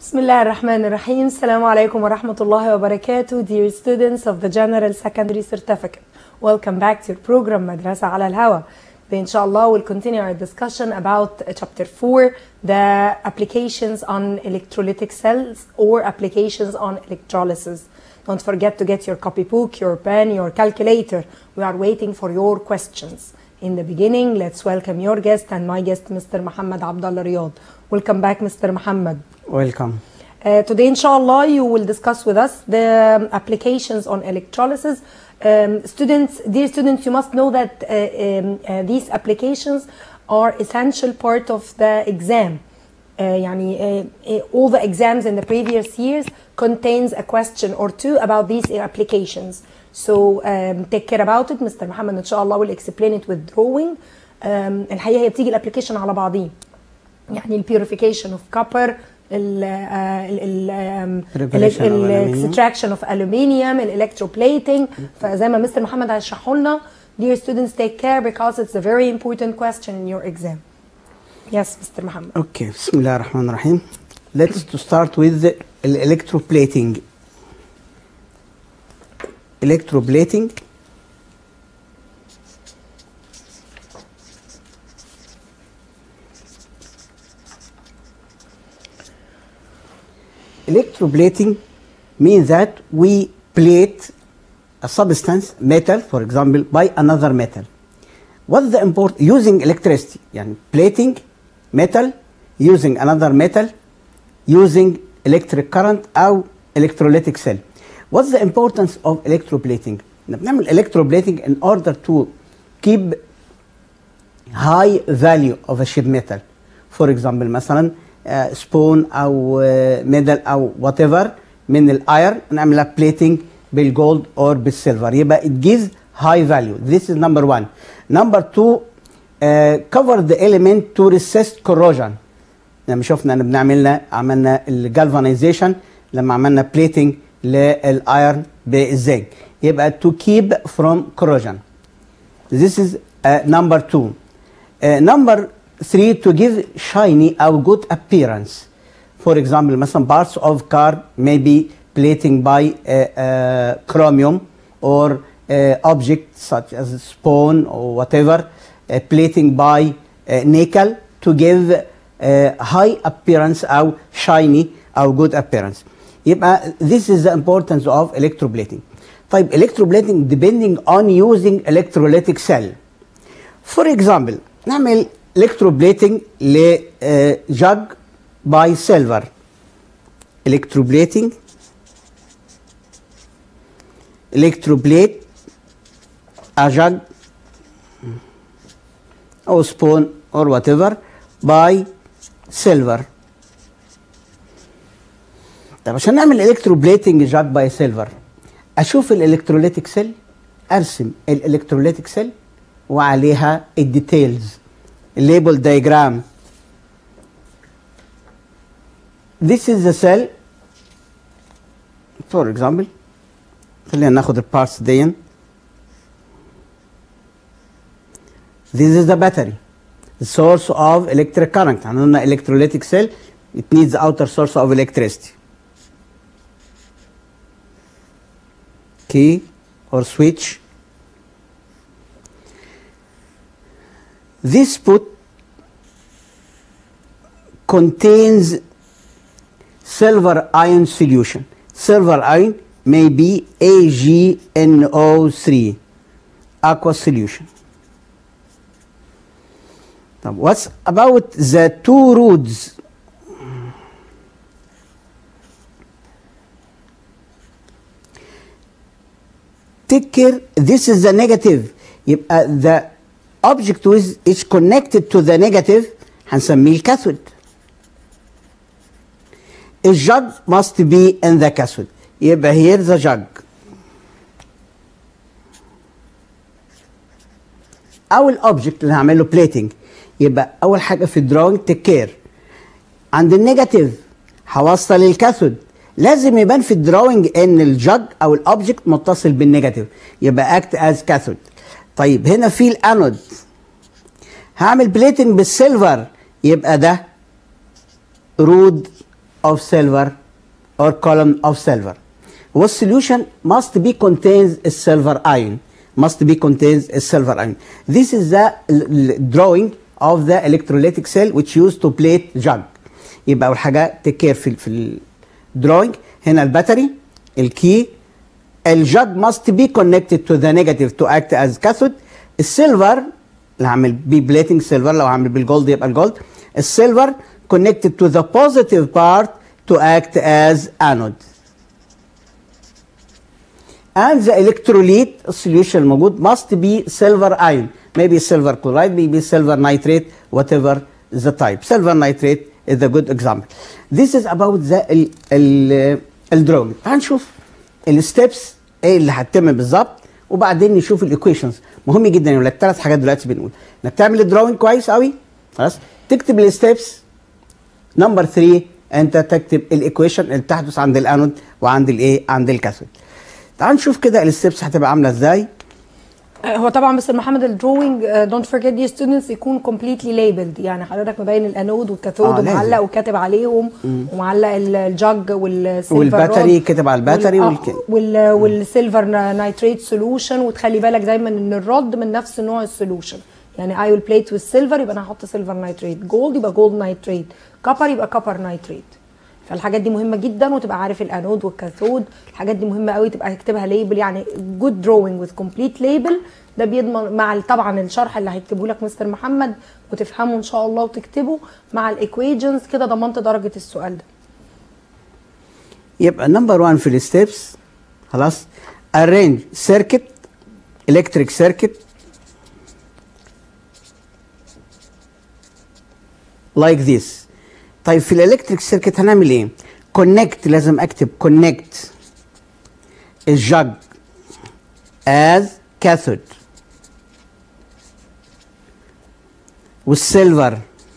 بسم الله الرحمن الرحيم السلام عليكم ورحمة الله وبركاته Dear students of the General Secondary Certificate Welcome back to your program مدرسة على الهواء إن شاء الله we'll continue our discussion about uh, chapter 4 the applications on electrolytic cells or applications on electrolysis Don't forget to get your copybook, your pen, your calculator. We are waiting for your questions. In the beginning, let's welcome your guest and my guest, Mr. Muhammad Abdullah Riyad. Welcome back, Mr. Muhammad. Welcome. Uh, today, inshallah, you will discuss with us the um, applications on electrolysis. Um, students, dear students, you must know that uh, um, uh, these applications are essential part of the exam. Uh, يعني, uh, uh, all the exams in the previous years contains a question or two about these applications. So um, take care about it. Mr. Muhammad إن شاء الله will explain it with drawing. Um, الحقيقة هي بتيجي الابلكيشن على بعضيه. يعني ال purification of copper ال ال Preparation of ال aluminium. extraction of aluminium ال electroplating فزي ما مستر محمد هيشرحه لنا dear students take care because it's a very important question in your exam. Yes, Mr. Muhammad. Okay, بسم الله الرحمن الرحيم. Let's to start with the electroplating. Electroplating Electroplating means that we plate a substance, metal, for example, by another metal. What's the import using electricity? يعني plating metal using another metal using electric current أو electrolytic cell. What's the importance of electroplating? إحنا بنعمل electroplating in order to keep high value of a sheet metal. For example مثلا uh, spoon أو uh, metal أو whatever من الايرن نعملها plating بالجولد or بالسيلفر يبقى it gives high value. This is number one. Number two uh, cover the element to resist corrosion. لما شفنا ان بنعملنا عملنا الجالفانيزيشن لما عملنا بليتنج للايرن بالزاج يبقى to keep from corrosion. This is uh, number two. Uh, number three to give shiny or good appearance. For example, مثلا parts of car may be plating by uh, uh, chromium or uh, objects such as stone or whatever, uh, plating by uh, nickel to give uh, high appearance or shiny or good appearance. يبقى this is the importance of electroplating. طيب electroplating depending on using electrolytic cell. For example نعمل electroplating لجج by silver. Electroplating electroplate a jug or spoon or whatever by silver طب عشان نعمل الكتروبليتنج جاك باي سيلفر اشوف الالكتروليتيك سيل ارسم الالكتروليتيك سيل وعليها الديتيلز الليبل دايجرام This is the cell for example خلينا ناخد البارتس دي This is the battery the source of electric current احنا قلنا electrolytic cell it needs outer source of electricity key or switch this put contains silver ion solution silver ion may be AgNO3 aqua solution طب what's about the two rods take care this is the negative يبقى the object which is connected to the negative هنسميه الكاثود الجج must be in the cathode يبقى here the jug او الاوبجكت اللي هعمل له بليتنج يبقى اول حاجه في الدراونج تيك كير عند النيجاتيف هوصل الكاثود لازم يبان في الدراونج ان الجج او الاوبجكت متصل بالنيجاتيف يبقى اكت از كاثود طيب هنا في الانود هعمل بليتنج بالسيلفر يبقى ده رود of silver or column of silver والsolution must be contains a silver ion must be contains a silver ion this is the l- l- drawing of the electrolytic cell which used to plate jug يبقى اول حاجه تكير في في الدروينج هنا الباتري الكي الجاج must be connected to the negative to act as cathode السيلفر اللي هعمل بيه بليتنج سيلفر لو هعمل بالجولد يبقى الجولد السيلفر connected to the positive part to act as anode and the electrolyte solution الموجود must be silver ion maybe silver chloride maybe silver nitrate whatever the type silver nitrate is a good example this is about the ال ال الدروينج هنشوف الستبس ايه اللي هتتم بالظبط وبعدين نشوف الايكويشنز مهم جدا يا ولاد ثلاث حاجات دلوقتي بنقول انك تعمل الدروينج كويس قوي خلاص تكتب الستبس نمبر 3 انت تكتب الايكويشن اللي بتحدث عند الانود وعند الايه عند الكاثود تعال نشوف كده الستبس هتبقى عامله ازاي هو طبعا مستر محمد الدروينج دونت فورجيت دي ستودنتس يكون كومبليتلي ليبلد يعني حضرتك مبين الانود والكاثود آه، ومعلق لازم. وكاتب عليهم ومعلق ال- الجاج والسيلفر والباتري رود كاتب على الباتري وال- والك- آه، وال والسيلفر نايتريت سولوشن وتخلي بالك دايما ان الرد من نفس نوع السولوشن يعني اي ويل بليت والسيلفر يبقى انا هحط سيلفر نايتريت جولد يبقى جولد نايتريت كبر يبقى كبر نايتريت فالحاجات دي مهمه جدا وتبقى عارف الانود والكاثود الحاجات دي مهمه قوي تبقى تكتبها ليبل يعني جود دروينج وذ كومبليت ليبل ده بيضمن مع ال- طبعا الشرح اللي هيكتبه لك مستر محمد وتفهمه ان شاء الله وتكتبه مع الايكويجنز كده ضمنت درجه السؤال ده يبقى نمبر 1 في الستبس خلاص arrange circuit electric circuit like this طيب في الالكتريك سيركت هنعمل ايه connect لازم اكتب connect الجاج as cathode والسيلفر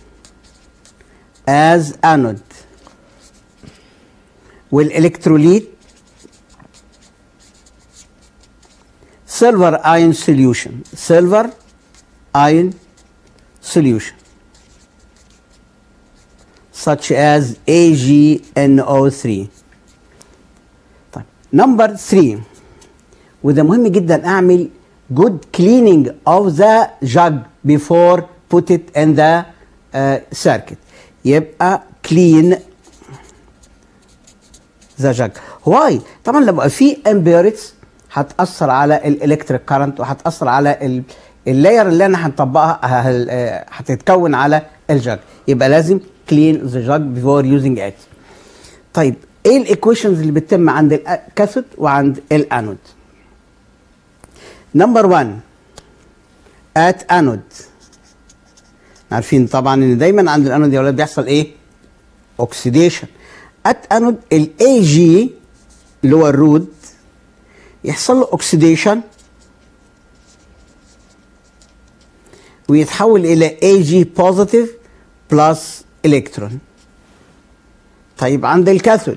as anode والالكتروليت silver ion solution silver ion solution such as AgNO3 طيب نمبر 3 وده مهم جدا اعمل good cleaning of the jug before put it in the uh, circuit يبقى clean ذا جاج واي طبعا لما في امبيرتس هتاثر على الالكتريك كارنت وهتاثر على ال- اللاير اللي انا هنطبقها ه- آه، هتتكون على الجاج يبقى لازم كلين ذا جاج بيفور يوزنج ات طيب ايه الايكويشنز اللي بتتم عند الكاثود وعند الانود نمبر 1 ات انود عارفين طبعا ان دايما عند الانود يا ولاد بيحصل ايه اوكسيديشن ات انود الاي جي اللي هو الرود يحصل له اوكسيديشن ويتحول الى اي جي بوزيتيف بلس الكترون طيب عند الكاثود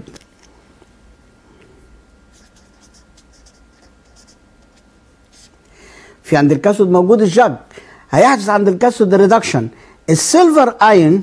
في عند الكاثود موجود الجاج هيحدث عند الكاثود الريدكشن السيلفر ايون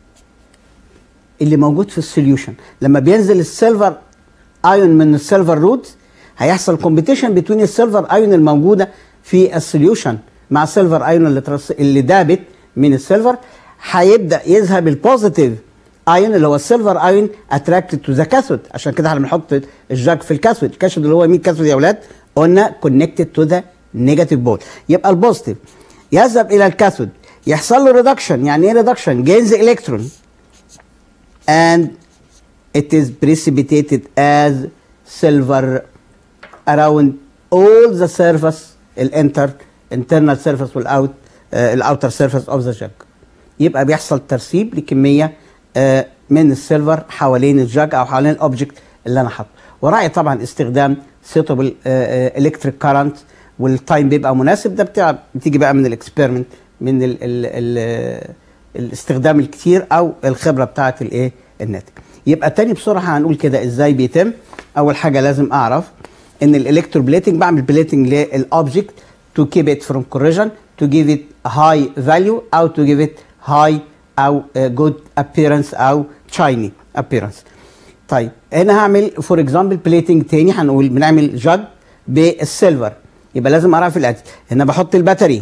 اللي موجود في السوليوشن لما بينزل السيلفر ايون من السيلفر روت هيحصل كومبيتيشن بين السيلفر ايون الموجوده في السوليوشن مع السيلفر ايون اللي ترس... اللي دابت من السيلفر هيبدا يذهب البوزيتيف ايون اللي هو السيلفر ايون اتراكتد تو ذا كاثود عشان كده احنا بنحط الجاك في الكاثود الكاثود اللي هو مين كاثود يا اولاد قلنا كونكتد تو ذا نيجاتيف بول يبقى البوزيتيف يذهب الى الكاثود يحصل له ريدكشن يعني ايه ريدكشن جينز الكترون and it is precipitated as silver around all the surface الانتر internal surface والاوت الاوتر surface of the jug يبقى بيحصل ترسيب لكميه آه، من السيلفر حوالين الجاج او حوالين الاوبجكت اللي انا حاطه وراعي طبعا استخدام suitable الكتريك كارنت والتايم بيبقى مناسب ده بتاع بتيجي بقى من الاكسبيرمنت من ال ال ال الاستخدام الكتير او الخبره بتاعه الايه الناتج يبقى تاني بسرعه هنقول كده ازاي بيتم اول حاجه لازم اعرف ان الالكترو بليتنج بعمل بليتنج للاوبجكت to keep it from corrosion to give it high value او to give it high او uh, good appearance او shiny ابيرنس طيب هنا هعمل فور اكزامبل بليتنج تاني هنقول بنعمل جاج بالسيلفر يبقى لازم اعرف الاتي هنا بحط الباتري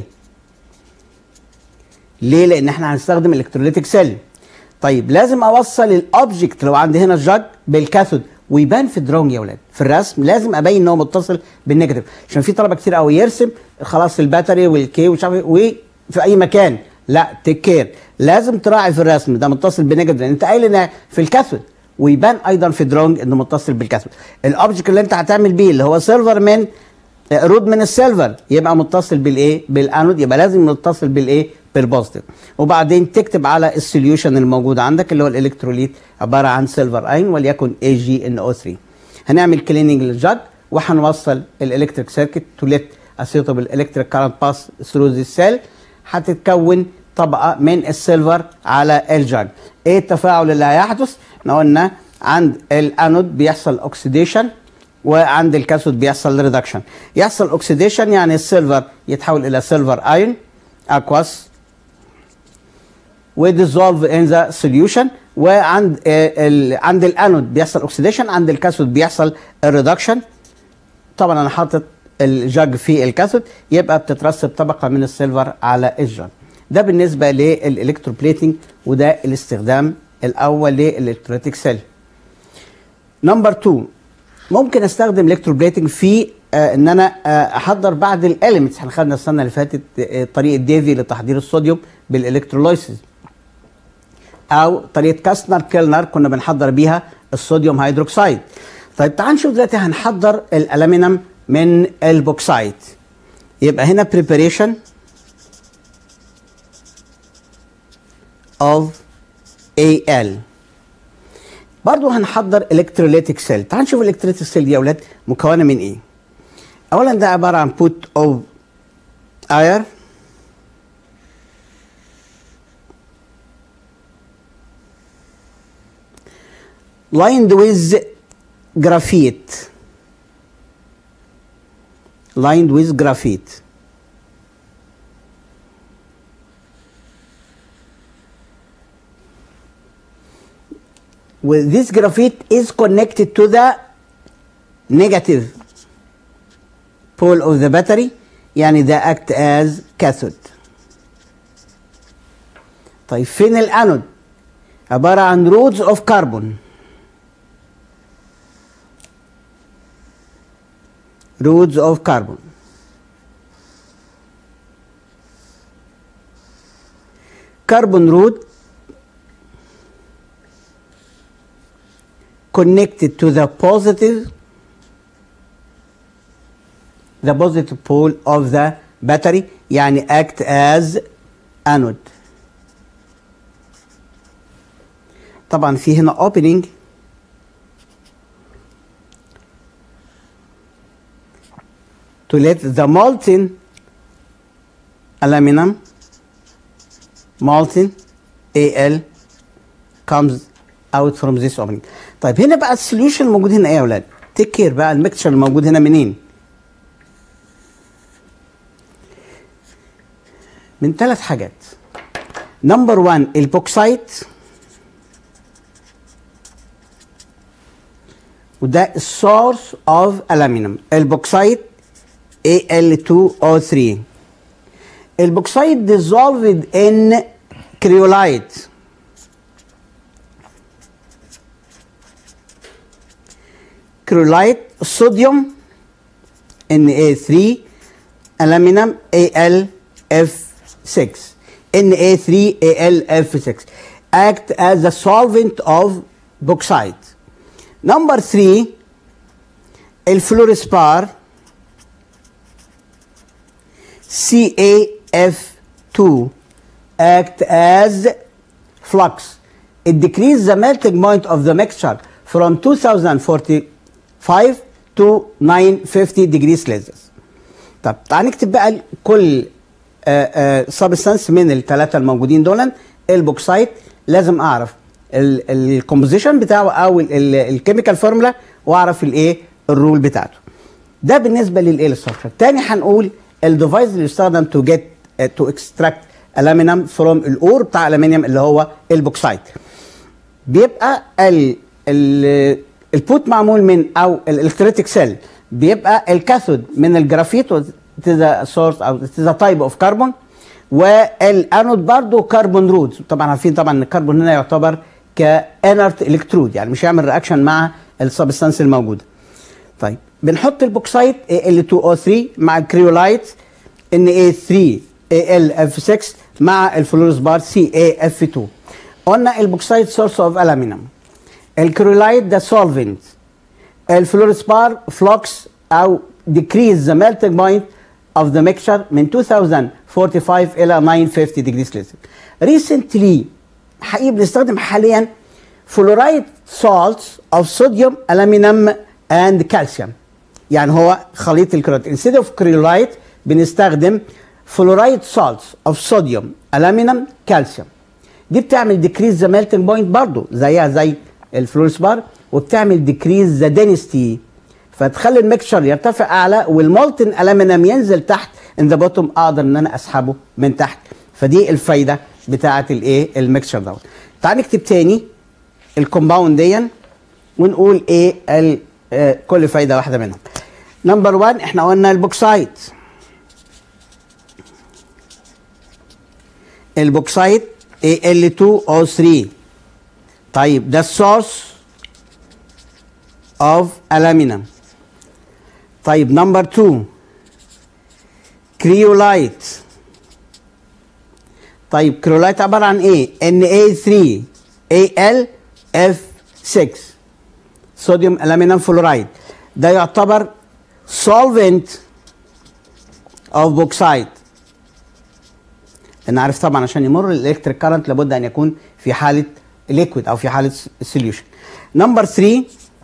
ليه لان احنا هنستخدم الكتروليتيك سيل طيب لازم اوصل الاوبجكت لو عندي هنا الجاج بالكاثود ويبان في الدرونج يا ولاد في الرسم لازم ابين ان هو متصل بالنيجاتيف عشان في طلبه كتير قوي يرسم خلاص الباتري والكي ومش عارف وفي اي مكان لا تيك كير لازم تراعي في الرسم ده متصل بنيجاتيف لان انت قايل ان في الكاثود ويبان ايضا في درونج انه متصل بالكاثود الاوبجكت اللي انت هتعمل بيه اللي هو سيلفر من رود من السيلفر يبقى متصل بالايه بالانود يبقى لازم متصل بالايه بالبوزيتيف وبعدين تكتب على السوليوشن الموجود عندك اللي هو الالكتروليت عباره عن سيلفر اين وليكن اي جي ان او 3 هنعمل كليننج للجاج وهنوصل الالكتريك سيركت تو ليت اسيتابل الكتريك كارنت باس ثرو ذا سيل هتتكون طبقه من السيلفر على الجاج ايه التفاعل اللي هيحدث احنا قلنا عند الانود بيحصل اوكسيديشن وعند الكاثود بيحصل ريدكشن يحصل اوكسيديشن يعني السيلفر يتحول الى سيلفر ايون اكواس وديزولف ان ذا سوليوشن وعند ال عند الانود بيحصل اوكسيديشن عند الكاثود بيحصل الريدكشن طبعا انا حاطط الجاج في الكاثود يبقى بتترسب طبقه من السيلفر على الجاج ده بالنسبه للالكتروبليتنج وده الاستخدام الاول للالكتريتيك سيل نمبر 2 ممكن استخدم الكتروبليتنج في آه ان انا آه احضر بعض الاليمنتس احنا خدنا السنه اللي فاتت آه طريقه ديفي لتحضير الصوديوم بالالكتروليسيس او طريقه كاستنر كيلنر كنا بنحضر بيها الصوديوم هيدروكسيد طيب تعال نشوف دلوقتي هنحضر الالومنيوم من البوكسايت يبقى هنا preparation of AL برضو هنحضر الكتروليتيك سيل تعال نشوف الالكتروليتيك سيل دي يا اولاد مكونه من ايه اولا ده عباره عن بوت اوف اير lined with graphite lined with graphite with this graphite is connected to the negative pole of the battery يعني ده act as cathode طيب فين الانود عبارة عن rods of carbon rods of carbon carbon rod connected to the positive the positive pole of the battery يعني act as anode طبعا في هنا opening to let the molten aluminum molten Al comes out from this opening طيب هنا بقى السوليوشن الموجود هنا ايه يا اولاد تيك كير بقى الميكتشر الموجود هنا منين من ثلاث حاجات نمبر 1 البوكسايت وده السورس اوف الومنيوم البوكسايت Al2O3 البوكسايت dissolved in cryolite cryolite sodium Na3 aluminum Al-F6 Na3 Al-F6 act as a solvent of bauxite number 3 الفلورسبار CaF2 act as flux. It decreases the melting point of the mixture from 2045 to 950 degrees Celsius. طب تعال نكتب بقى كل سبستانس من الثلاثه الموجودين دول البوكسايت لازم اعرف الكومبوزيشن بتاعه او الكيميكال فورمولا واعرف الايه الرول بتاعته ده بالنسبه للايه ستراكشر تاني هنقول الديفايس اللي يستخدم تو جيت تو اكستراكت الومنيوم فروم الاور بتاع الالومنيوم اللي هو البوكسايت بيبقى ال ال البوت معمول من او الالكتريتيك سيل بيبقى الكاثود من الجرافيت ذا سورس او ذا تايب اوف كربون والانود برضه كربون رود طبعا عارفين طبعا ان الكربون هنا يعتبر كانرت الكترود يعني مش هيعمل رياكشن مع السبستانس الموجوده طيب بنحط البوكسايت Al2O3 مع الكريولايت Na3 AlF6 مع الفلورسبار CaF2 قلنا البوكسايت سورس اوف الومنيوم الكريولايت ده سولفنت الفلورسبار فلوكس او decrease the melting point of the mixture من 2045 الى 950 degrees Celsius. Recently حقيقي بنستخدم حاليا فلورايد salts of sodium, aluminum and calcium. يعني هو خليط الكريولات instead of كريولايت بنستخدم فلورايد salts of sodium, aluminum, calcium. دي بتعمل decrease the melting point برضه زيها زي الفلورسبار وبتعمل decrease the density فتخلي الميكشر يرتفع اعلى والمولتن الومنيوم ينزل تحت ان ذا بوتوم اقدر ان انا اسحبه من تحت فدي الفايده بتاعه الايه الميكشر دوت تعال نكتب تاني الكومباوند دي ونقول ايه ال آه كل فايده واحده منهم نمبر 1 احنا قلنا البوكسايت البوكسايت Al2O3 طيب ده السورس of aluminum طيب نمبر 2 كريولايت طيب كريولايت عباره عن ايه Na3 AlF6 صوديوم الومنيوم فلورايد ده يعتبر solvent of bauxite انا عارف طبعا عشان يمر الالكتريك كارنت لابد ان يكون في حاله ليكويد او في حاله سوليوشن نمبر 3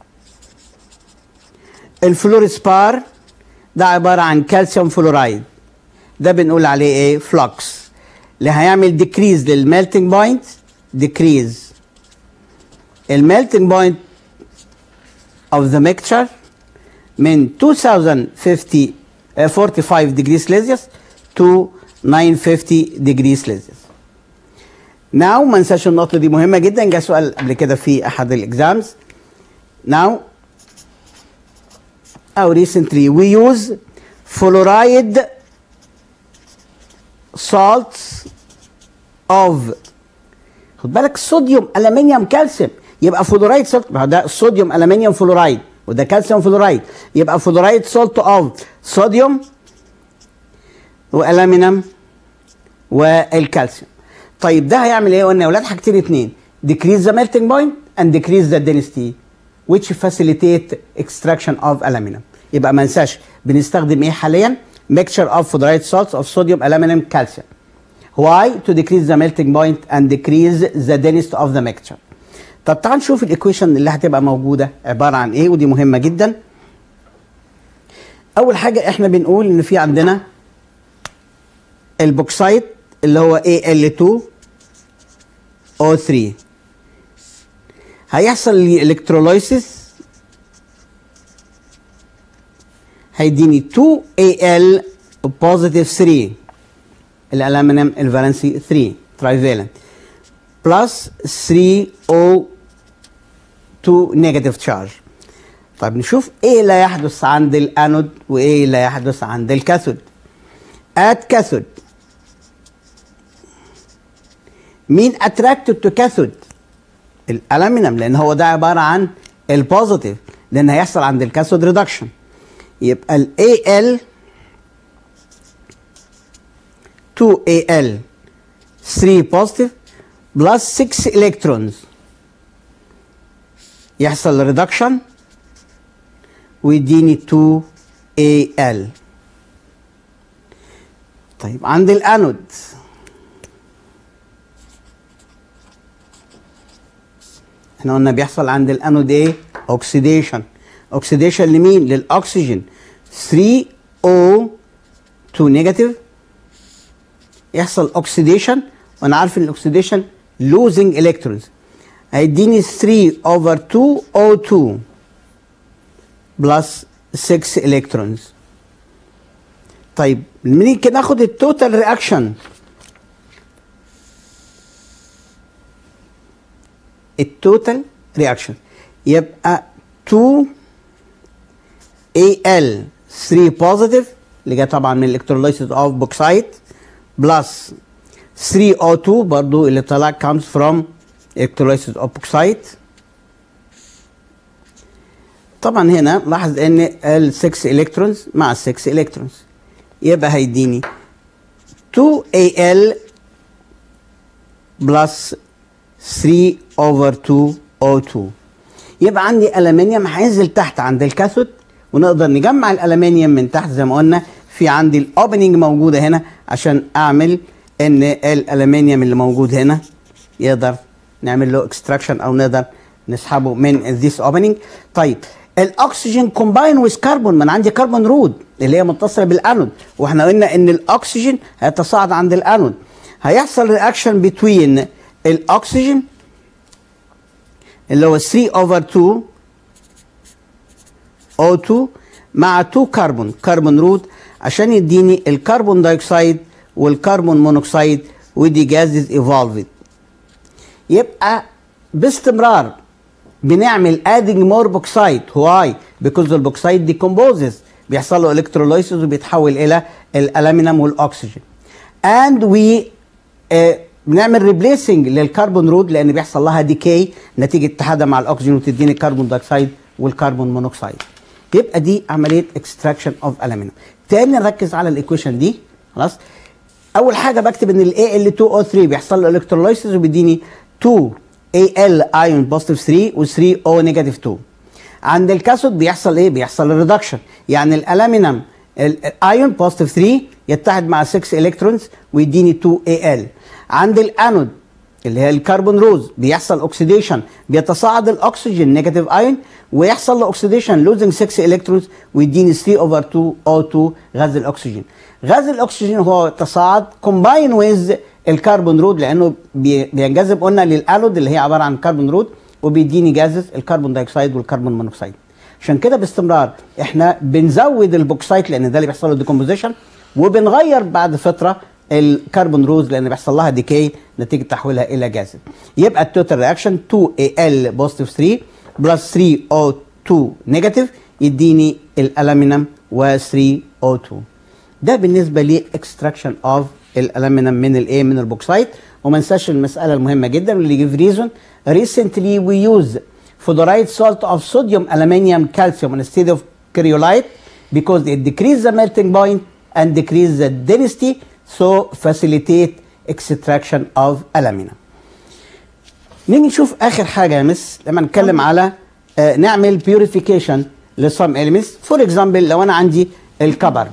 الفلورسبار ده عباره عن كالسيوم فلورايد ده بنقول عليه ايه فلوكس اللي هيعمل ديكريز للميلتنج بوينت ديكريز الميلتنج بوينت of the mixture من 2050 uh, 45 degrees Celsius to 950 degrees Celsius. Now ما ننساش النقطة دي مهمة جدا جه سؤال قبل كده في أحد الإكزامز. Now أو recently we use fluoride salts of خد بالك صوديوم ألمنيوم كالسيوم يبقى فلورايد سولت ما هو ده صوديوم ألمنيوم فلورايد وده كالسيوم فلورايد يبقى فلورايد سولت اوف صوديوم والومنيوم والكالسيوم طيب ده هيعمل ايه قلنا يا اولاد حاجتين اتنين decrease the melting point and decrease the density which facilitate extraction of aluminum يبقى ما ننساش بنستخدم ايه حاليا mixture of fluoride salts of sodium aluminum calcium why to decrease the melting point and decrease the density of the mixture طب تعال نشوف الايكويشن اللي هتبقى موجوده عباره عن ايه ودي مهمه جدا اول حاجه احنا بنقول ان في عندنا البوكسايت اللي هو Al2O3 هيحصل لي الكتروليسيس هيديني 2Al بوزيتيف 3 الالومنيوم الفالنسي 3 ترايفالنت بلس 3O 2 نيجاتيف تشارج طيب نشوف ايه اللي يحدث عند الانود وايه اللي يحدث عند الكاثود ات كاثود مين اتراكتد تو كاثود الالومنيوم لان هو ده عباره عن البوزيتيف لان هيحصل عند الكاثود ريدكشن يبقى ال AL 2AL 3 بوزيتيف بلس 6 الكترونز يحصل ريدكشن ويديني 2 AL طيب عند الانود احنا قلنا بيحصل عند الانود ايه اوكسيديشن اوكسيديشن لمين للاكسجين 3 O 2 نيجاتيف يحصل اوكسيديشن وانا عارف ان الاكسيديشن losing electrons هيديني 3 over 2 O2 بلس 6 الكترونز طيب نيجي ناخد التوتال رياكشن التوتال رياكشن يبقى 2 Al 3 بوزيتيف اللي جاي طبعا من الالكتروليسيس اوف بوكسايت بلس 3 O2 برضو اللي طلع comes from electrolysis of bauxite طبعا هنا لاحظ ان ال 6 الكترونز مع ال 6 الكترونز يبقى هيديني 2Al بلس 3 over 2 O2 يبقى عندي الومنيوم هينزل تحت عند الكاثود ونقدر نجمع الالومنيوم من تحت زي ما قلنا في عندي الاوبننج موجوده هنا عشان اعمل ان الالومنيوم اللي موجود هنا يقدر نعمل له اكستراكشن او نقدر نسحبه من ذيس اوبننج طيب الاكسجين كومباين ويز كربون ما انا عندي كربون رود اللي هي متصله بالانود واحنا قلنا ان الاكسجين هيتصاعد عند الانود هيحصل رياكشن بتوين الاكسجين اللي هو 3 اوفر 2 O2 مع 2 كربون كربون رود عشان يديني الكربون دايوكسيد والكربون مونوكسيد ودي جازز ايفولفد يبقى باستمرار بنعمل ادنج مور بوكسايد واي بيكوز البوكسايد ديكومبوزز بيحصل له الكترولايسيس وبيتحول الى الالومنيوم والاكسجين اند وي بنعمل ريبليسنج للكربون رود لان بيحصل لها ديكي نتيجه اتحادها مع الاكسجين وتديني الكربون دايوكسيد والكربون مونوكسيد يبقى دي عمليه اكستراكشن اوف الومنيوم تاني نركز على الايكويشن دي خلاص اول حاجه بكتب ان ال Al2O3 بيحصل له الكترولايسيس وبيديني 2 Al ايون بوزيتيف 3 و 3 O نيجاتيف 2 عند الكاثود بيحصل ايه بيحصل الريدكشن يعني الالومنيوم الايون بوزيتيف 3 يتحد مع 6 الكترونز ويديني 2 Al عند الانود اللي هي الكربون روز بيحصل اوكسيديشن بيتصاعد الاكسجين نيجاتيف ايون ويحصل له اوكسيديشن لوزنج 6 الكترونز ويديني 3 اوفر 2 O2 غاز الاكسجين غاز الاكسجين هو تصاعد كومباين ويز الكربون رود لانه بينجذب قلنا للانود اللي هي عباره عن كربون رود وبيديني جازز الكربون دايوكسيد والكربون مونوكسيد عشان كده باستمرار احنا بنزود البوكسايت لان ده اللي بيحصل له ديكومبوزيشن وبنغير بعد فتره الكربون روز لان بيحصل لها ديكي نتيجه تحويلها الى جاز يبقى التوتال رياكشن 2 Al بوزيتيف 3 بلس 3 O2 نيجاتيف يديني الالومنيوم و 3 O2 ده بالنسبه لي اكستراكشن اوف الالومنيوم من الايه من البوكسايت وما ننساش المساله المهمه جدا اللي جيف ريزون recently we use fluoride salt of sodium aluminium calcium instead of cryolite because it decrease the melting point and decrease the density so facilitate extraction of aluminum نيجي نشوف اخر حاجه يا مس لما نتكلم على آه نعمل purification لسم elements فور اكزامبل لو انا عندي الكبر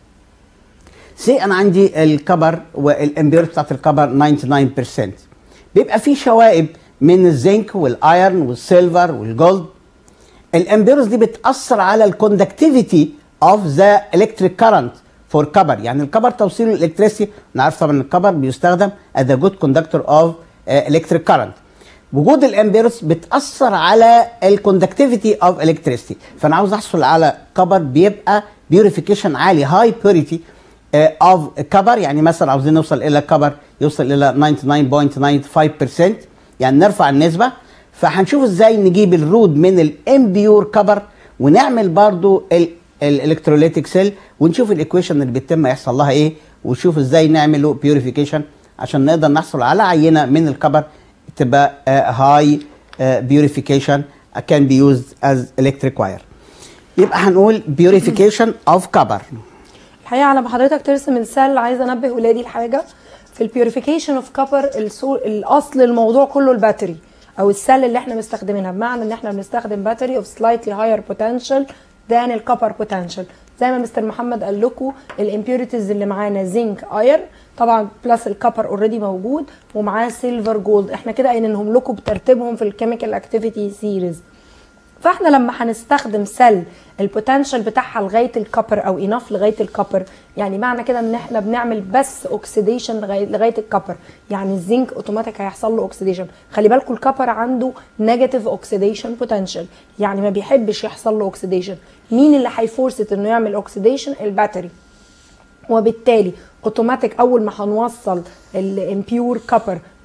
سي انا عندي الكبر والامبيورتي بتاعت الكبر 99% بيبقى في شوائب من الزنك والايرن والسيلفر والجولد الامبيرز دي بتاثر على الكوندكتيفيتي اوف ذا الكتريك كارنت فور كبر يعني الكبر توصيله الالكتريسيتي نعرف طبعا الكبر بيستخدم از جود كوندكتور اوف الكتريك كارنت وجود الامبيرز بتاثر على الكوندكتيفيتي اوف الكتريسيتي فانا عاوز احصل على كبر بيبقى بيوريفيكيشن عالي هاي بيوريتي اوف كبر يعني مثلا عاوزين نوصل الى كبر يوصل الى 99.95% يعني نرفع النسبه فهنشوف ازاي نجيب الرود من الامبيور كبر ونعمل برضو الالكتروليتيك سيل ونشوف الايكويشن اللي بيتم يحصل لها ايه ونشوف ازاي نعمل له بيوريفيكيشن عشان نقدر نحصل على عينه من الكبر تبقى هاي بيوريفيكيشن كان بي يوزد از الكتريك واير يبقى هنقول بيوريفيكيشن اوف كبر الحقيقه على ما حضرتك ترسم السل عايزه انبه ولادي لحاجه في البيوريفيكيشن اوف كبر الاصل الموضوع كله الباتري او السل اللي احنا مستخدمينها بمعنى ان احنا بنستخدم باتري اوف سلايتلي هاير بوتنشال ذان الكبر بوتنشال زي ما مستر محمد قال لكم الامبيوريتيز اللي معانا زنك اير طبعا بلس الكبر اوريدي موجود ومعاه سيلفر جولد احنا كده قايلينهم لكم بترتيبهم في الكيميكال اكتيفيتي سيريز فاحنا لما هنستخدم سل البوتنشال بتاعها لغايه الكبر او اناف لغايه الكبر يعني معنى كده ان احنا بنعمل بس اوكسيديشن لغايه الكبر يعني الزنك اوتوماتيك هيحصل له اوكسيديشن خلي بالكم الكبر عنده نيجاتيف اوكسيديشن بوتنشال يعني ما بيحبش يحصل له اوكسيديشن مين اللي هيفورست انه يعمل اوكسيديشن الباتري وبالتالي اوتوماتيك اول ما هنوصل الامبيور كبر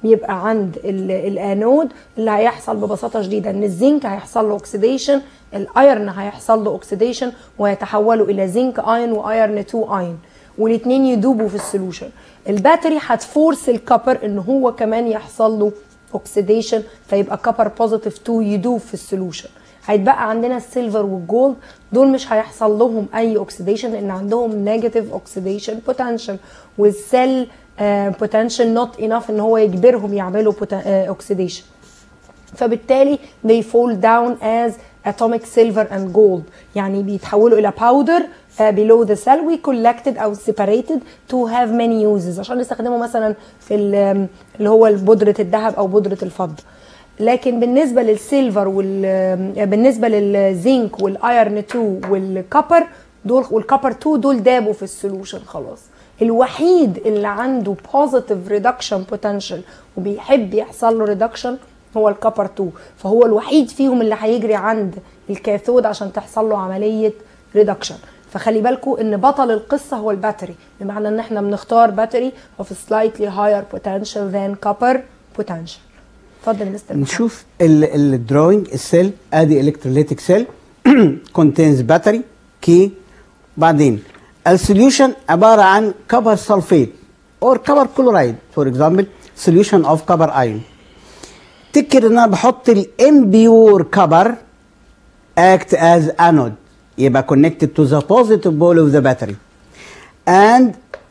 بيبقى عند ال- الانود اللي هيحصل ببساطه شديده ان الزنك هيحصل له اوكسيديشن الايرن هيحصل له اوكسيديشن ويتحولوا الى زنك اين وايرن 2 اين والاثنين يدوبوا في السولوشن الباتري هتفورس الكبر ان هو كمان يحصل له اوكسيديشن فيبقى كبر بوزيتيف 2 يدوب في السولوشن هيتبقى عندنا السيلفر والجولد دول مش هيحصل لهم اي اوكسيديشن لان عندهم نيجاتيف اوكسيديشن بوتنشال والسيل بوتنشال نوت انف ان هو يجبرهم يعملوا اوكسيديشن فبالتالي they fall down as atomic silver and gold يعني بيتحولوا الى powder uh, below the cell we collected او separated to have many uses عشان نستخدمه مثلا في ال- اللي هو بودرة الذهب او بودرة الفضة لكن بالنسبة للسيلفر وال بالنسبة للزنك والايرن 2 والكبر دول والكبر 2 دول دابوا في السولوشن خلاص الوحيد اللي عنده positive reduction potential وبيحب يحصل له reduction هو الكبر 2 فهو الوحيد فيهم اللي هيجري عند الكاثود عشان تحصل له عمليه ريدكشن فخلي بالكم ان بطل القصه هو الباتري بمعنى ان احنا بنختار باتري of slightly higher potential than copper potential اتفضل يا مستر محمد. نشوف الدروينج السيل ادي الكتروليتيك سيل كونتينز باتري كي بعدين السوليوشن عباره عن كبر سلفيت اور كبر كلورايد فور اكزامبل سوليوشن اوف كبر ايون تفتكر ان انا بحط الامبيور كبر act as anode يبقى connected to the positive pole of the battery and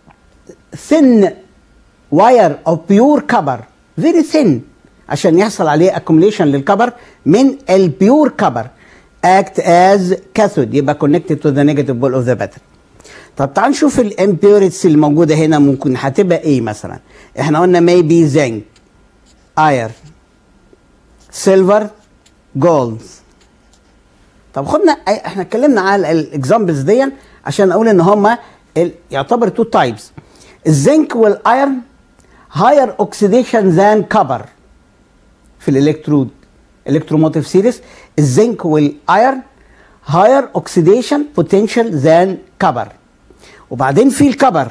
thin wire of pure copper very thin عشان يحصل عليه accumulation للكبر من البيور كبر act as cathode يبقى connected to the negative pole of the battery طب تعال نشوف الامبيوريتس الموجوده هنا ممكن هتبقى ايه مثلا احنا قلنا maybe zinc iron silver gold طب خدنا أي- احنا اتكلمنا على الاكزامبلز دي عشان اقول ان هما ال- يعتبر تو تايبس الزنك والايرن هاير اوكسيديشن ذان كبر في الالكترود الكتروموتيف سيريز الزنك والايرن هاير اوكسيديشن بوتنشال ذان كبر وبعدين في الكبر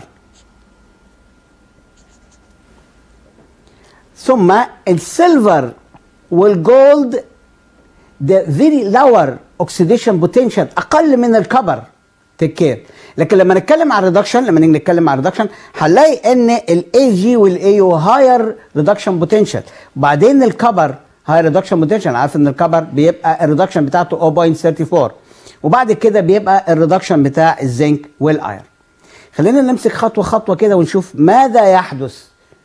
ثم السيلفر والجولد ده فيري lower oxidation potential اقل من الكبر تيك كير لكن لما نتكلم عن ريدكشن لما نيجي نتكلم عن ريدكشن هنلاقي ان الاي جي والاي يو هاير ريدكشن بوتنشال وبعدين الكبر هاير ريدكشن بوتنشال عارف ان الكبر بيبقى الريدكشن بتاعته 0.34 وبعد كده بيبقى الريدكشن بتاع الزنك والاير خلينا نمسك خطوه خطوه كده ونشوف ماذا يحدث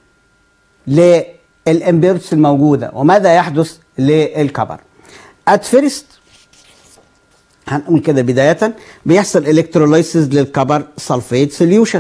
للامبيرتس الموجوده وماذا يحدث للكبر at first هنقول كده بداية بيحصل الكتروليسيس للكبر سلفيت سوليوشن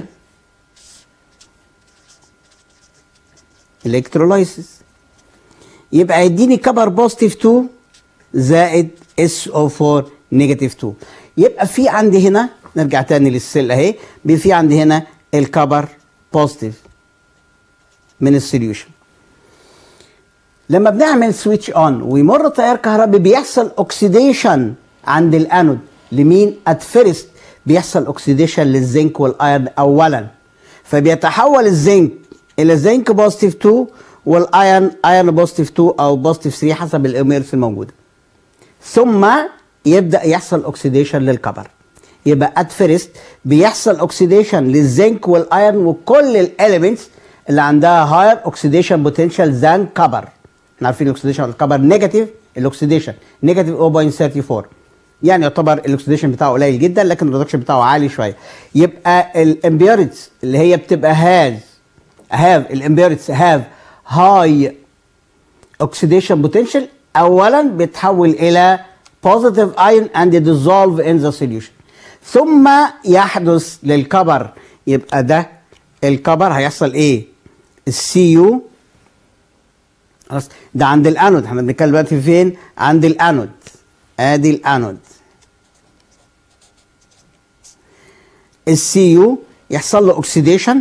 الكتروليسيس يبقى يديني كبر بوزيتيف 2 زائد اس او 4 نيجاتيف 2 يبقى في عندي هنا نرجع تاني للسيل اهي بي في عندي هنا الكبر بوزيتيف من السوليوشن لما بنعمل سويتش اون ويمر تيار كهربي بيحصل اوكسيديشن عند الانود لمين ات فيرست بيحصل اوكسيديشن للزنك والايرن اولا فبيتحول الزنك الى زنك بوزيتيف 2 والايرن ايرن بوزيتيف 2 او بوزيتيف 3 حسب الاميرس الموجوده ثم يبدا يحصل اوكسيديشن للكبر يبقى ات فيرست بيحصل اوكسيديشن للزنك والايرن وكل الاليمنتس اللي عندها هاير اوكسيديشن بوتنشال ذان كبر احنا عارفين الاكسيديشن الكبر نيجاتيف الاكسيديشن نيجاتيف 0.34 يعني يعتبر الاكسيديشن بتاعه قليل جدا لكن الريدكشن بتاعه عالي شويه يبقى الامبيورتس اللي هي بتبقى هاز هاف الامبيورتس هاف هاي اوكسيديشن بوتنشال اولا بيتحول الى positive ion and dissolve in the solution ثم يحدث للكبر يبقى ده الكبر هيحصل ايه السي يو خلاص ده عند الانود احنا بنتكلم دلوقتي فين عند الانود ادي الانود السي يو يحصل له اوكسيديشن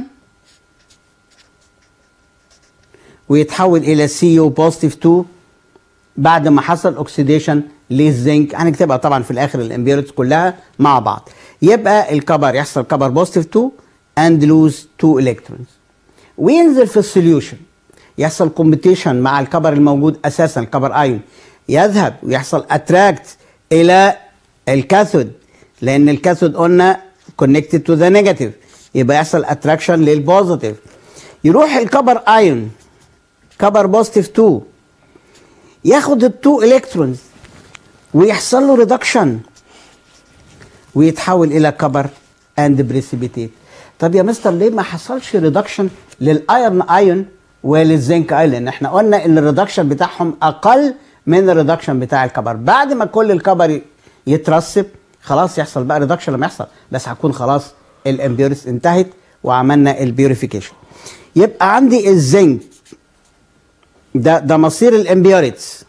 ويتحول الى سي يو بوزيتيف 2 بعد ما حصل اوكسيديشن للزنك هنكتبها طبعا في الاخر الامبيورتس كلها مع بعض يبقى الكبر يحصل كبر بوزيتيف 2 اند لوز 2 الكترونز وينزل في السوليوشن يحصل كومبيتيشن مع الكبر الموجود اساسا الكبر ايون يذهب ويحصل اتراكت الى الكاثود لان الكاثود قلنا كونكتد تو ذا نيجاتيف يبقى يحصل اتراكشن للبوزيتيف يروح الكبر ايون كبر بوزيتيف 2 ياخد التو الكترونز ويحصل له ريدكشن ويتحول الى كبر اند بريسيبيتيت طب يا مستر ليه ما حصلش ريدكشن للايرن ايون وللزنك ايون لان احنا قلنا ان الريدكشن بتاعهم اقل من الريدكشن بتاع الكبر بعد ما كل الكبر يترسب خلاص يحصل بقى ريدكشن لما يحصل بس هتكون خلاص الامبيورس انتهت وعملنا البيوريفيكيشن يبقى عندي الزنك ده ده مصير الامبيوريتس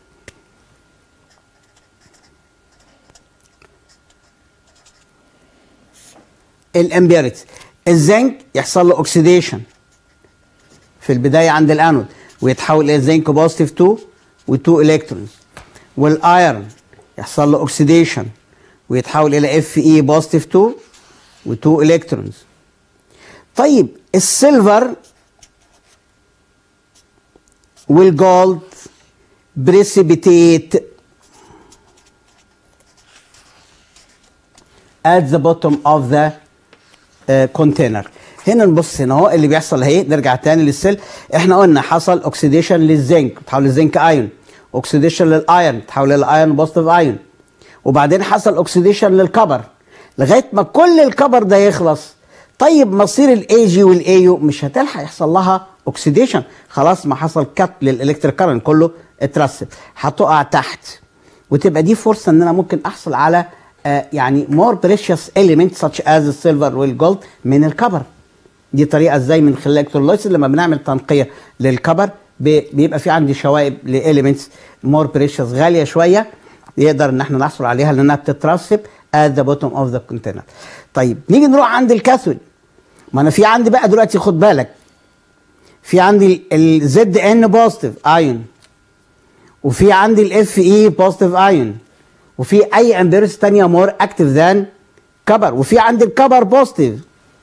الامبيوريتس الزنك يحصل له اوكسيديشن في البدايه عند الانود ويتحول الى زنك بوزيتيف 2 و2 الكترونز والايرون يحصل له اوكسيديشن ويتحول الى اف اي بوزيتيف 2 و2 الكترونز طيب السيلفر والجولد بريسيبيتيت at the bottom of the كونتينر هنا نبص هنا اهو اللي بيحصل اهي نرجع تاني للسيل احنا قلنا حصل اوكسيديشن للزنك تحول للزنك ايون اوكسيديشن للايرون تحول للايرون بوزيتيف ايون وبعدين حصل اوكسيديشن للكبر لغايه ما كل الكبر ده يخلص طيب مصير الاي جي والاي يو مش هتلحق يحصل لها اوكسيديشن خلاص ما حصل كات للالكتريك كارنت كله اترسب هتقع تحت وتبقى دي فرصه ان انا ممكن احصل على آه يعني more precious elements such as السيلفر والجولد من الكبر دي طريقه ازاي من خلال الالكتروليسيس لما بنعمل تنقيه للكبر بيبقى في عندي شوائب لاليمنتس مور بريشيوس غاليه شويه يقدر ان احنا نحصل عليها لانها بتترسب at the bottom of the container. طيب نيجي نروح عند الكاثود ما انا في عندي بقى دلوقتي خد بالك في عندي الزد ان بوزيتيف ايون وفي عندي الاف اي بوزيتيف ايون وفي اي امبيرس ثانيه مور اكتف ذان كبر وفي عندي الكبر بوزيتيف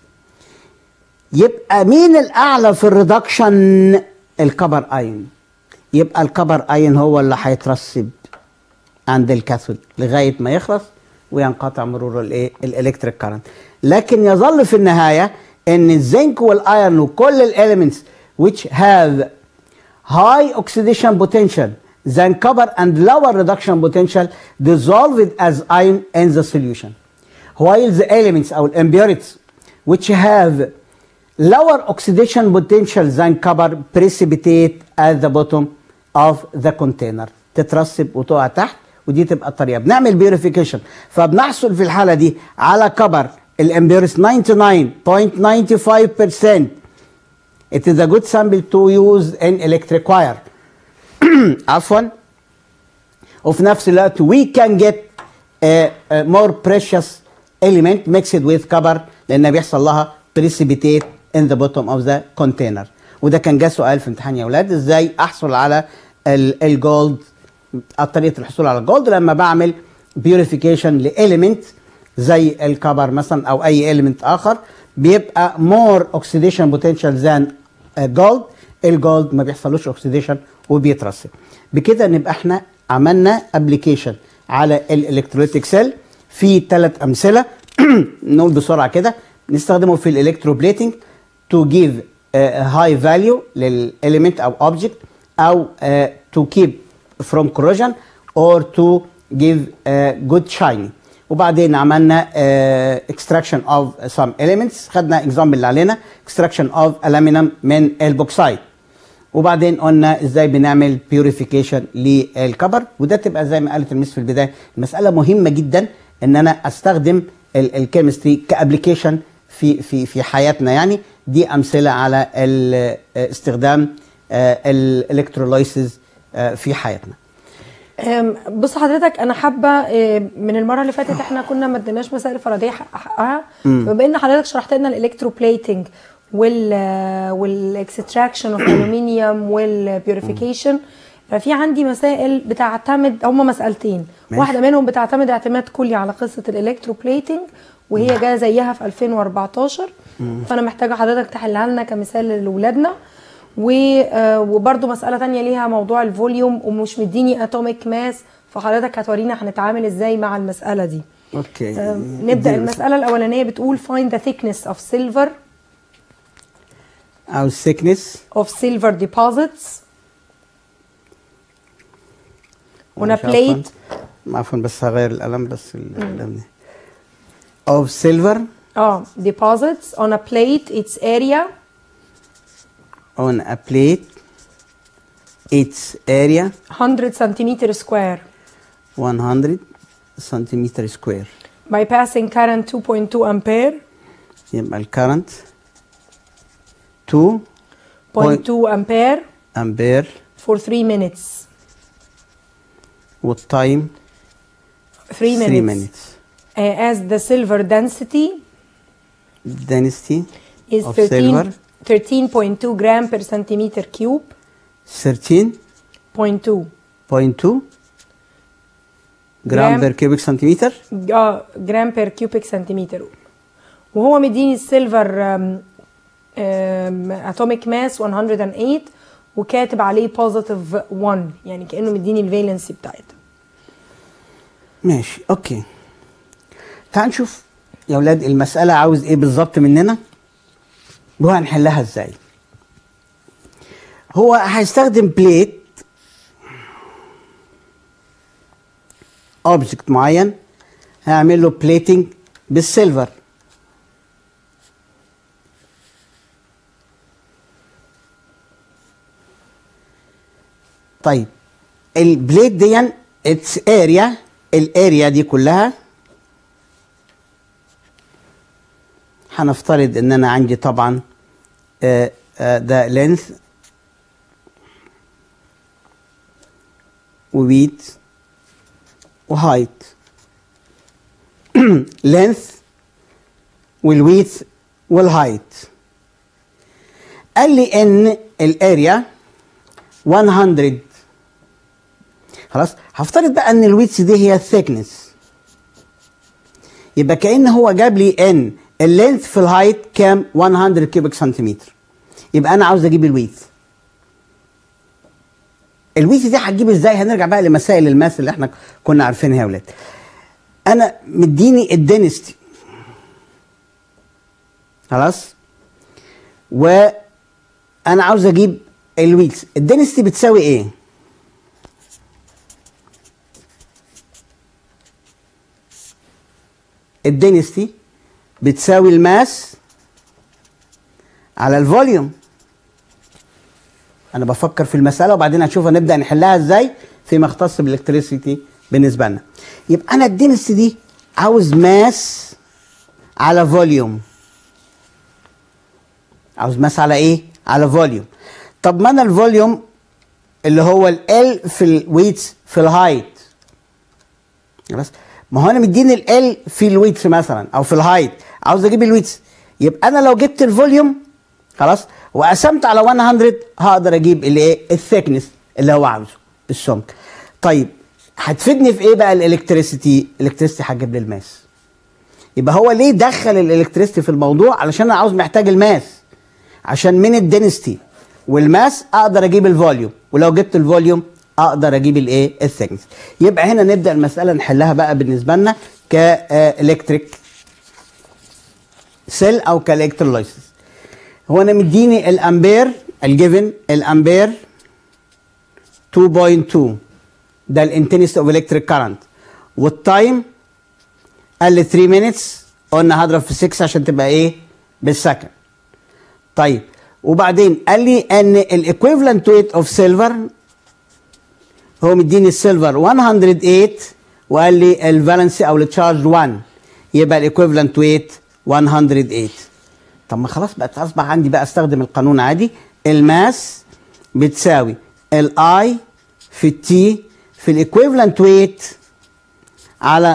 يبقى مين الاعلى في الريدكشن الكبر ايون يبقى الكبر ايون هو اللي هيترسب عند الكاثود لغايه ما يخلص وينقطع مرور الايه الالكتريك كارنت لكن يظل في النهايه ان الزنك والايرون وكل الاليمنتس which have high oxidation potential than copper and lower reduction potential dissolved as ion in the solution while the elements او impurities which have lower oxidation potential than copper precipitate at the bottom of the container تترسب وتقع تحت ودي تبقى الطريقه بنعمل بيوريفيكيشن فبنحصل في الحاله دي على كبر الامبيرس 99.95% It is a good sample to use in electric wire. عفوا وفي نفس الوقت we can get a, a more precious element mixed with copper لان بيحصل لها precipitate in the bottom of the container وده كان جه سؤال في امتحان يا اولاد ازاي احصل على الجولد طريقه الحصول على الجولد لما بعمل بيوريفيكيشن لاليمنت زي الكبر مثلا او اي اليمنت اخر بيبقى مور اوكسيديشن بوتنشال ذان جولد الجولد ما بيحصلوش اوكسيديشن وبيترسب بكده نبقى احنا عملنا ابلكيشن على الالكتروليتيك سيل في ثلاث امثله نقول بسرعه كده نستخدمه في الالكتروبليتنج تو جيف هاي فاليو للاليمنت او اوبجكت او تو كيب from corrosion or to give a good shine وبعدين عملنا uh, extraction of some elements خدنا example اللي علينا extraction of aluminum من البوكسايد وبعدين قلنا ازاي بنعمل purification للكبر وده تبقى زي ما قالت المس في البدايه المساله مهمه جدا ان انا استخدم الكيمستري كابليكيشن في في في حياتنا يعني دي امثله على استخدام الالكتروليسيس في حياتنا بص حضرتك انا حابه من المره اللي فاتت احنا كنا ما اديناش مسائل فرديه حقها فبما ان حضرتك شرحت لنا الالكتروبليتنج وال والاكستراكشن اوف الومنيوم والبيوريفيكيشن ففي عندي مسائل بتعتمد هما مسألتين ماشي. واحده منهم بتعتمد اعتماد كلي على قصه الالكتروبليتنج وهي جايه زيها في 2014 مم. فانا محتاجه حضرتك تحلها لنا كمثال لاولادنا و آه، وبرده مساله تانية ليها موضوع الفوليوم ومش مديني اتوميك ماس فحضرتك هتورينا هنتعامل ازاي مع المساله دي اوكي آه، نبدا اديني المساله الاولانيه بتقول find the thickness of silver او thickness of silver deposits on a معلش عفواً. plate عفوا بس هغير القلم بس القلم ده of silver اه deposits on a plate its area on a plate its area 100 centimeter square 100 centimeter square by passing current 2.2 ampere يبقى الكرنت 2 0.2 ampere امبير for 3 minutes والتايم 3 3 minutes, minutes Uh, as the silver density density is of 13 silver 13.2 gram per centimeter cube 13.2 point 2 جرام جرام. بير كيوبيك سنتيمتر اه جرام بير كيوبيك سنتيمتر وهو مديني السيلفر اتوميك ماس 108 وكاتب عليه بوزيتيف 1 يعني كانه مديني الفالنسي بتاعتها ماشي اوكي تعال نشوف يا اولاد المساله عاوز ايه بالظبط مننا وهنحلها ازاي هو هيستخدم بليت اوبجكت معين هيعمل له بليتنج بالسيلفر طيب البليت دي اتس اريا الاريا دي كلها هنفترض ان انا عندي طبعا آه، آه، ده لينث وويت وهايت لينث والويت والهايت قال لي ان الاريا 100 خلاص هفترض بقى ان الويتس دي هي الثيكنس يبقى كأن هو جاب لي ان اللينث في الهايت كام 100 كيوبيك سنتيمتر يبقى انا عاوز اجيب الويت الويت دي هتجيب ازاي هنرجع بقى لمسائل الماس اللي احنا كنا عارفينها يا ولاد انا مديني الدينستي خلاص وانا عاوز اجيب الويتس الدينستي بتساوي ايه الدينستي بتساوي الماس على الفوليوم انا بفكر في المساله وبعدين هنشوف هنبدا نحلها ازاي فيما يختص بالالكتريسيتي بالنسبه لنا يبقى انا الدينستي دي عاوز ماس على فوليوم عاوز ماس على ايه على فوليوم طب ما انا الفوليوم اللي هو ال في الويتس في الهايت خلاص ما هو انا مديني ال في الويتس مثلا او في الهايت عاوز اجيب الويتس يبقى انا لو جبت الفوليوم خلاص وقسمت على 100 هقدر اجيب الايه الثيكنس اللي هو عاوزه السمك طيب هتفيدني في ايه بقى الالكتريسيتي الالكتريسيتي هتجيب لي الماس يبقى هو ليه دخل الالكتريسيتي في الموضوع علشان انا عاوز محتاج الماس عشان من الدنستي والماس اقدر اجيب الفوليوم ولو جبت الفوليوم اقدر اجيب الايه الثيكنس يبقى هنا نبدا المساله نحلها بقى بالنسبه لنا كالكتريك سيل او كالكتروليسيس هو انا مديني الامبير الجيفن الامبير 2.2 ده الانتنسيتي اوف الكتريك كارنت والتايم قال لي 3 مينتس قلنا هضرب في 6 عشان تبقى ايه بالسكند طيب وبعدين قال لي ان الايكويفالنت ويت اوف سيلفر هو مديني السيلفر 108 وقال لي الفالنسي او التشارج 1 يبقى الايكويفالنت ويت 108 طب ما خلاص بقت اصبح عندي بقى استخدم القانون عادي الماس بتساوي الاي في التي في الايكويفالنت ويت على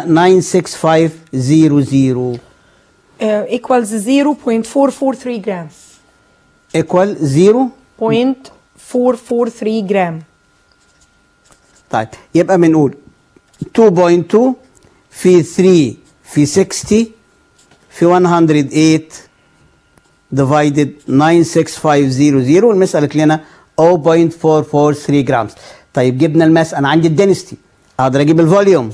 96500 uh, equals 0.443 جرام ايكوال 0 0.443 جرام طيب يبقى بنقول 2.2 في 3 في 60 في 108 divided 96500 والمسألة قالت لنا 0.443 جرامز طيب جبنا الماس انا عندي الدنستي اقدر اجيب الفوليوم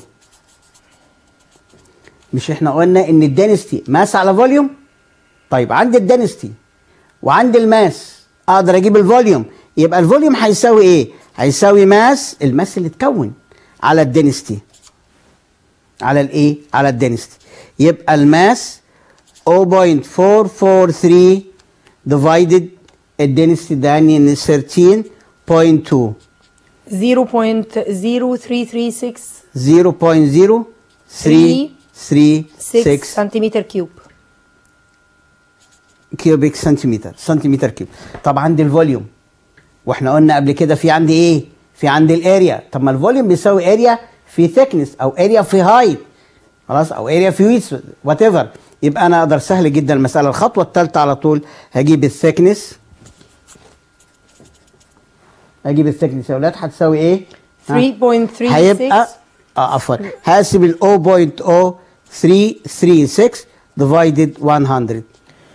مش احنا قلنا ان الدنستي ماس على فوليوم طيب عندي الدنستي وعندي الماس اقدر اجيب الفوليوم يبقى الفوليوم هيساوي ايه هيساوي ماس الماس اللي اتكون على الدنستي على الايه على الدنستي يبقى الماس 0.443 divided الدنستي ده يعني 13.2 0.0336 0.036 سنتيمتر كيوب كيوبيك سنتيمتر سنتيمتر كيوب طب عندي الفوليوم واحنا قلنا قبل كده في عندي ايه في عندي الاريا طب ما الفوليوم بيساوي اريا في ثيكنس او اريا في هايت خلاص او اريا في ويتس وات ايفر يبقى انا اقدر سهل جدا المساله الخطوه الثالثه على طول هجيب الثيكنس هجيب الثيكنس يا اولاد هتساوي ايه ها؟ 3.36 هيبقى اه عفوا هقسم ال 0.0336 divided 100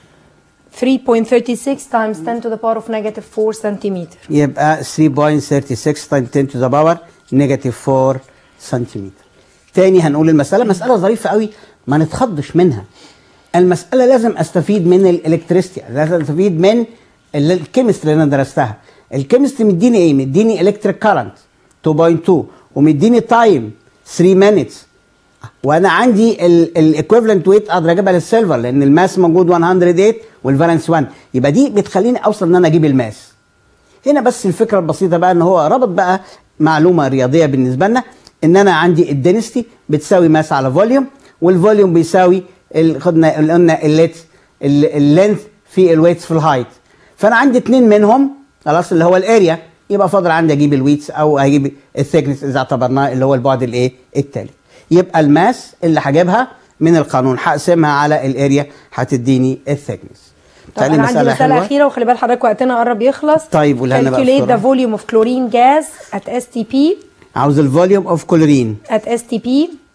3.36 times 10 to the power of negative 4 centimeter يبقى 3.36 times 10 to the power negative 4 سنتيمتر تاني هنقول المسألة مسألة ظريفة قوي ما نتخضش منها المسألة لازم استفيد من الالكتريستي لازم استفيد من ال- الكيمستري اللي انا درستها الكيمستري مديني ايه مديني الكتريك كارنت 2.2 ومديني تايم 3 مينتس وانا عندي الايكويفالنت ويت اقدر اجيبها للسيلفر لان الماس موجود 108 والفالنس 1 يبقى دي بتخليني اوصل ان انا اجيب الماس هنا بس الفكره البسيطه بقى ان هو ربط بقى معلومه رياضيه بالنسبه لنا ان انا عندي الدنستي بتساوي ماس على فوليوم والفوليوم بيساوي ال- خدنا اللي قلنا الليت اللينث في الويتس في الهايت فانا عندي اتنين منهم خلاص اللي هو الاريا يبقى فاضل عندي اجيب الويتس او هجيب الثيكنس اذا اعتبرناه اللي هو البعد الايه التالت يبقى الماس اللي هجيبها من القانون هقسمها على الاريا هتديني الثيكنس طب انا عندي مسألة أخيرة وخلي بال حضرتك وقتنا قرب يخلص طيب، قولها لنا بقى Calculate the بسرعة. volume of chlorine gas at STP عاوز الفوليوم اوف كلورين at STP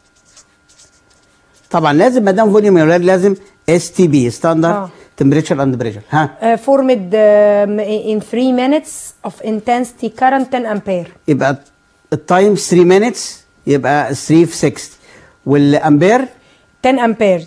طبعا لازم ما دام فوليوم يا اولاد لازم اس تي بي ستاندرد آه. تمبريتشر اند بريشر ها uh, formed um, in 3 minutes of intensity current 10 ampere يبقى التايم 3 مينتس يبقى 3 في 60 والامبير 10 amperes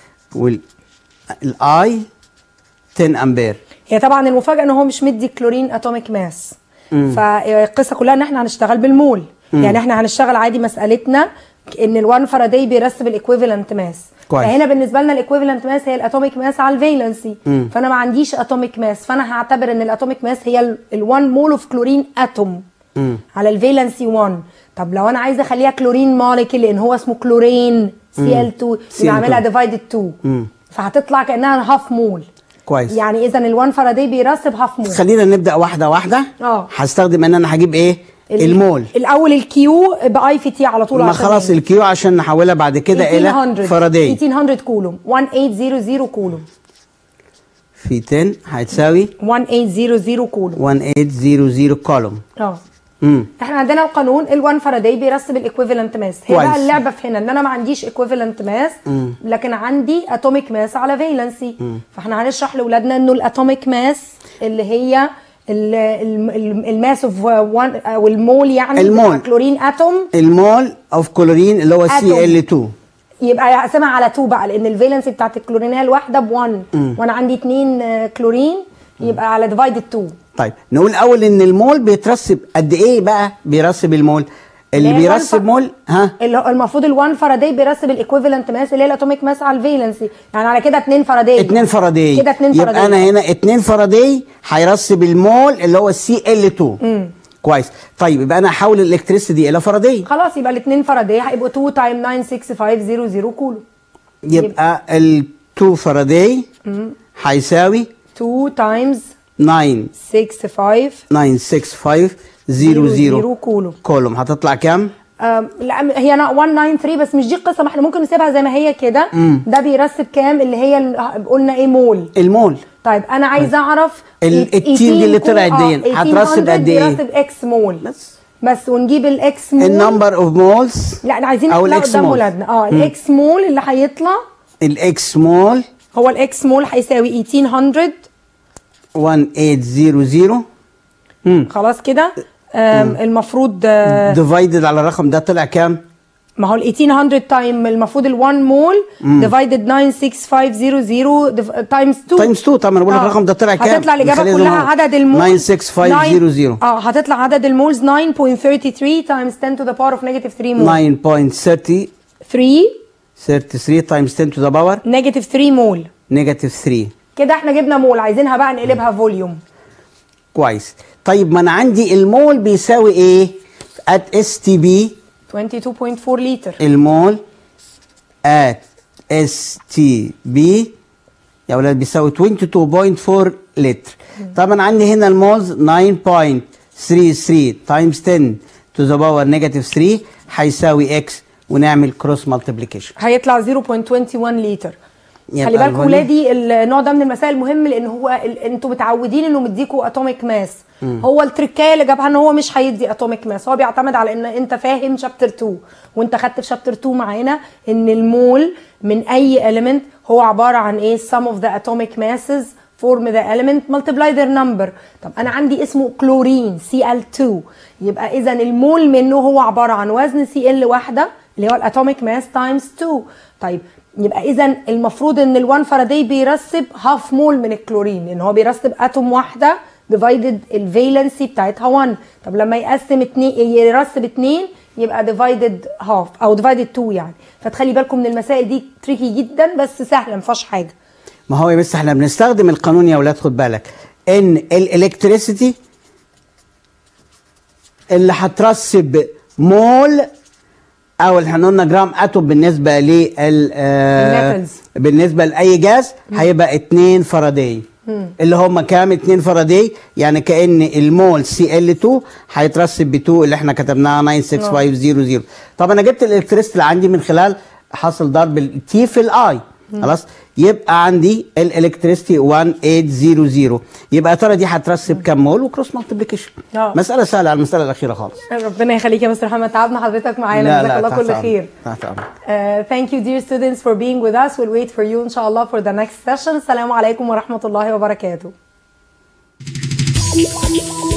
والاي 10 امبير هي طبعا المفاجاه ان هو مش مدي كلورين اتوميك ماس فالقصه كلها ان احنا هنشتغل بالمول يعني احنا هنشتغل عادي مسالتنا ان ال1 فاراداي بيرسب الايكويفالنت ماس كويس. فهنا بالنسبه لنا الايكويفالنت ماس هي الاتوميك ماس على الفالنسي فانا ما عنديش اتوميك ماس فانا هعتبر ان الاتوميك ماس هي ال1 مول اوف كلورين اتوم على الفالنسي 1 طب لو انا عايزه اخليها كلورين موليكيول لان هو اسمه كلورين Cl2 Cl2. يبقى اعملها ديفايدد 2 فهتطلع كانها هاف مول كويس يعني اذا ال1 فاراداي بيرسب هاف مول خلينا نبدا واحده واحده اه. هستخدم ان انا هجيب ايه ال- المول الاول الكيو باي في تي على طول ما عشان خلاص يعني. الكيو عشان نحولها بعد كده الى 1800 فاراداي 1800 كولوم 1800 كولوم في 10 هتساوي 1800 كولوم 1800 كولوم اه امم احنا عندنا القانون ال1 فاراداي بيرسب الايكويفالنت ماس هي كويس. بقى اللعبه في هنا ان انا ما عنديش ايكويفالنت ماس لكن عندي اتوميك ماس على فالنسي فاحنا هنشرح لاولادنا انه الاتوميك ماس اللي هي ال- ال- ال- الماس اوف 1 او المول يعني المول. بتاع كلورين اتوم المول اوف كلورين اللي هو أتوم. سي ال 2 يبقى هقسمها على 2 بقى لان الفالنسي بتاعت الكلورينيه الواحده ب 1 وانا عندي 2 كلورين يبقى على ديفايدد 2 طيب نقول اول ان المول بيترسب قد ايه بقى بيرسب المول اللي اللي هي بيرسب الفا- مول ها اللي هو المفروض ال1 فاراداي بيرسب الايكويفالنت ماس اللي هي الاتوميك ماس على الفالنسي يعني على كده 2 فاراداي 2 فاراداي كده 2 يبقى فاراداي انا هنا 2 فاراداي هيرسب المول اللي هو السي ال 2 كويس طيب يبقى انا هحول الالكتريسيتي الى فاراداي خلاص يبقى الاثنين فاراداي هيبقوا 2 تايم 96500 كولو يبقى ال 2 فاراداي هيساوي 2 تايمز 9 65 96500 كولو كولوم هتطلع كام؟ أم، لا هي أنا 193 بس مش دي القصه ما احنا ممكن نسيبها زي ما هي كده ده بيرسب كام اللي هي ال- قلنا ايه مول المول طيب انا عايزه اعرف ال- إيت- التين دي اللي 18 طلعت كو- دي آه، هترسب 1800 قد إيه؟ بيرسب اكس مول بس بس ونجيب الاكس مول النمبر اوف مولز لا احنا عايزين او نطلع الاكس قدام مول ولادنا اه الاكس مول اللي هيطلع الاكس مول هو الاكس مول هيساوي 1800 1800 امم خلاص كده آم، المفروض آه، ديفايدد على الرقم ده طلع كام؟ ما هو ال 1800 تايم المفروض ال 1 مول ديفايدد 96500 تايمز 2 تايمز 2 طبعا انا بقول لك الرقم ده طلع كام؟ هتطلع الاجابه نخليه زي كلها ما هو. عدد المولز 96500 اه هتطلع عدد المولز 9.33 تايمز 10 to the power of negative 3 مول 9.30 3 33 times 10 to the power نيجاتيف 3 مول نيجاتيف 3 كده احنا جبنا مول عايزينها بقى نقلبها فوليوم كويس طيب ما انا عندي المول بيساوي ايه؟ at اس تي بي 22.4 لتر المول at اس تي بي يا ولاد بيساوي 22.4 لتر طبعا عندي هنا المولز 9.33 تايمز 10 to the power نيجاتيف 3 هيساوي اكس ونعمل كروس مالتيبليكيشن هيطلع 0.21 لتر يبقى خلي بالكم الفوليوم- ولادي النوع ده من المسائل مهم لان هو ال- انتوا متعودين انه مديكوا اتوميك ماس هو التركايه اللي جابها ان هو مش هيدي اتوميك ماس هو بيعتمد على ان انت فاهم شابتر 2 وانت خدت في شابتر 2 معانا ان المول من اي element هو عباره عن ايه sum of the atomic masses form the element multiply their number طب انا عندي اسمه كلورين Cl2 يبقى اذا المول منه هو عباره عن وزن Cl واحده اللي هو الاتوميك ماس تايمز 2 طيب يبقى اذا المفروض ان ال1 فاراداي بيرسب هاف مول من الكلورين لان هو بيرسب اتوم واحده ديفايدد الفالنسي بتاعتها 1 طب لما يقسم اتنين يرسب اتنين يبقى ديفايدد هاف او ديفايدد 2 يعني فتخلي بالكم من المسائل دي تريكي جدا بس سهله ما فيهاش حاجه ما هو بس احنا بنستخدم القانون يا اولاد خد بالك ان الالكتريسيتي اللي هترسب مول او اللي احنا قلنا جرام اتوم بالنسبه لل آه، الميتالز. بالنسبه لاي جاز هيبقى 2 فاراداي اللي هم كام 2 فاراداي يعني كان المول سي ال 2 هيترسب ب 2 اللي احنا كتبناها 96500 طب انا جبت الالكتريستي اللي عندي من خلال حاصل ضرب التي في الاي خلاص يبقى عندي الالكتريستي 1800 يبقى يا ترى دي هترسب كام مول وكروس مالتيبليكيشن آه. مساله سهله على المساله الاخيره خالص ربنا يخليك يا مستر محمد تعبنا حضرتك معانا جزاك الله تحت كل أمرك. خير تحت أمرك. Uh, thank you dear students for being with us we'll wait for you ان شاء الله for the next session السلام عليكم ورحمه الله وبركاته